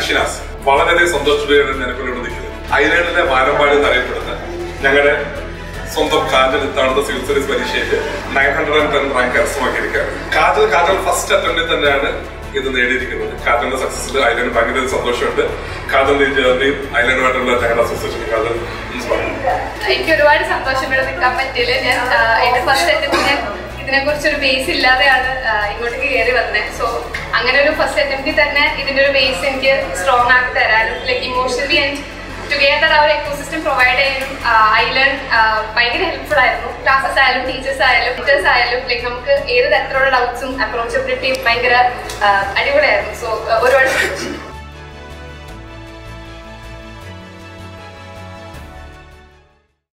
അഷിനാസ് വളരെയധികം സന്തോഷത്തോടെയാണ് ഞാൻ ഇപ്പോൾ ഇവിടെ നിൽക്കുന്നത് ഐലൻഡിലെ വാനമ്പാടി എന്നറിയപ്പെടുന്ന ഞങ്ങളുടെ സ്വന്തം കാജൽ ഇത്തവണത്തെ സിവിൽ സർവീസ് പരീക്ഷയിൽ nine hundred and ten rank കരസ്ഥമാക്കിയിരിക്കുകയാണ് കാജൽ കാജൽ ഫസ്റ്റ് അറ്റംപ്റ്റിൽ തന്നെയാണ് ഇത് നേടിയിരിക്കുന്നത് കാജലിന്റെ സക്സസിൽ ഐലൻഡ് ഭയങ്കര സന്തോഷമുണ്ട് കാജലിന്റെ ജേർണിയും ഐലൻഡുമായിട്ടുള്ള ഞങ്ങളുടെ അസോസിയേഷൻ കാജൽ മീൻസ് പറയും എനിക്ക് ഒരുപാട് സന്തോഷം ഇവിടെ നിൽക്കാൻ പറ്റിയില്ല ഞാൻ ആ, എന്റെ ഫസ്റ്റ് അറ്റംപ്റ്റ് ഞാൻ ഇതിനെ കുറിച്ചൊരു ബേസ് ഇല്ലാതെയാണ് ആ, ഇങ്ങോട്ടേക്ക് കയറി വന്നത് സോ അങ്ങനെ ഒരു ഫസ്റ്റ് അറ്റംപ്റ്റിൽ തന്നെ ഇതിന്റെ ഒരു ബേസ് എനിക്ക് സ്ട്രോങ് ആക്കി തരാനും ലൈക്ക് ഇമോഷണലി ആൻഡ് ടുഗെദർ ആ ഒരു എക്കോസിസ്റ്റം പ്രൊവൈഡ് ചെയ്യാനും ഐലൺ ഭയങ്കര ഹെൽപ്ഫുൾ ആയിരുന്നു ക്ലാസ്സസ് ആയാലും ടീച്ചേഴ്സ് ആയാലും ടീച്ചേഴ്സ് ആയാലും ലൈക്ക് നമുക്ക് ഏത് തരത്തിലുള്ള ഡൗട്ട്സും അപ്രോച്ചബിലിറ്റിയും ഭയങ്കര ആ, അടിപൊളിയായിരുന്നു സോ ഒരുപാട് സന്തോഷം